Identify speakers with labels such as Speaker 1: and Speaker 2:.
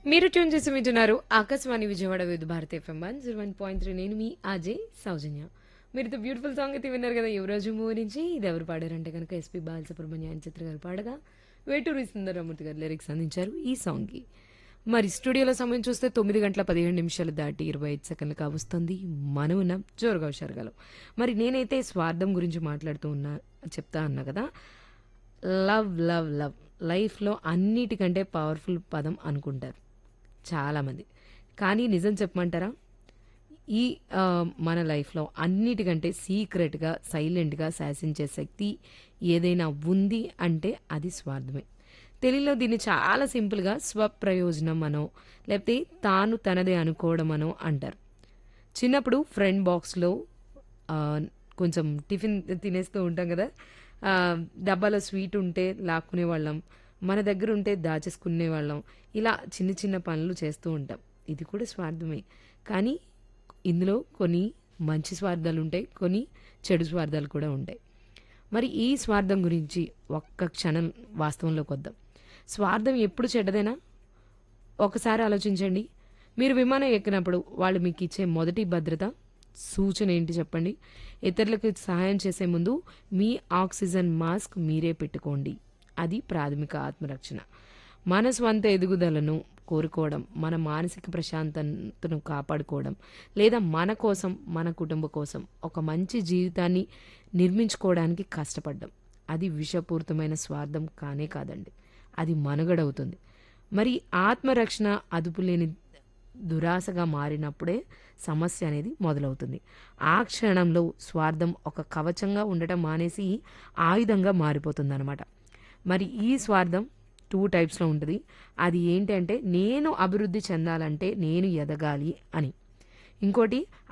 Speaker 1: మీరు ట్యూన్ చేసి వింటున్నారు Akashvani Vijayawada with Bharati FM one zero one point three నేను మీ అజయ్ సౌజన్య మీరు బ్యూటిఫుల్ సాంగ్ అయితే విన్నారు కదా యువరాజు మూవీ నుంచి ఇది ఎవరు పాడారంటే కనుక ఎస్పి బాలసుబ్రహ్మణ్య అని చిత్ర గారు పాడగా వేటూరి సుందరమూర్తి గారు లిరిక్స్ అందించారు ఈ సాంగ్కి మరి స్టూడియోలో సమయం చూస్తే తొమ్మిది గంటల పదిహేడు నిమిషాలు దాటి ఇరవై ఐదు సెకండ్లు కావస్తుంది మనం ఉన్నాం జోరుగా హుషారుగాలో మరి నేనైతే స్వార్థం గురించి మాట్లాడుతూ ఉన్నా చెప్తా అన్నా కదా లవ్ లవ్ లవ్ లైఫ్లో అన్నిటికంటే పవర్ఫుల్ పదం అనుకుంటారు చాలామంది కానీ నిజం చెప్పమంటారా ఈ ఆ, మన లైఫ్లో అన్నిటికంటే సీక్రెట్గా సైలెంట్గా శాసించే శక్తి ఏదైనా ఉంది అంటే అది స్వార్థమే తెలుగులో దీన్ని చాలా సింపుల్గా స్వప్రయోజనం అనో లేకపోతే తాను తనదే అనుకోవడం అనో అంటారు చిన్నప్పుడు ఫ్రెండ్ బాక్స్లో ఆ, కొంచెం టిఫిన్ తినేస్తూ ఉంటాం కదా ఆ, డబ్బాలో స్వీట్ ఉంటే లాక్కునే వాళ్ళం మన దగ్గర ఉంటే దాచేసుకునే వాళ్ళం ఇలా చిన్న చిన్న పనులు చేస్తూ ఉంటాం ఇది కూడా స్వార్థమే కానీ ఇందులో కొన్ని మంచి స్వార్థాలు ఉంటాయి కొన్ని చెడు స్వార్థాలు కూడా ఉంటాయి మరి ఈ స్వార్థం గురించి ఒక్క క్షణం వాస్తవంలోకి వద్దాం స్వార్థం ఎప్పుడు చెడ్డదేనా ఒకసారి ఆలోచించండి మీరు విమానం ఎక్కినప్పుడు వాళ్ళు మీకు ఇచ్చే మొదటి భద్రత సూచన ఏంటి చెప్పండి ఇతరులకు సహాయం చేసే ముందు మీ ఆక్సిజన్ మాస్క్ మీరే పెట్టుకోండి అది ప్రాథమిక ఆత్మరక్షణ మన స్వంత ఎదుగుదలను కోరుకోవడం మన మానసిక ప్రశాంతతను కాపాడుకోవడం లేదా మన కోసం మన కుటుంబ కోసం ఒక మంచి జీవితాన్ని నిర్మించుకోవడానికి కష్టపడ్డం అది విషపూరితమైన స్వార్థం కానే కాదండి అది మనుగడవుతుంది మరి ఆత్మరక్షణ అదుపు లేని దురాశగా మారినప్పుడే సమస్య అనేది మొదలవుతుంది ఆ క్షణంలో స్వార్థం ఒక కవచంగా ఉండటం మానేసి ఆయుధంగా మారిపోతుంది మరి ఈ స్వార్థం టూ టైప్స్లో ఉంటుంది అది ఏంటంటే నేను అభివృద్ధి చెందాలంటే నేను ఎదగాలి అని ఇంకోటి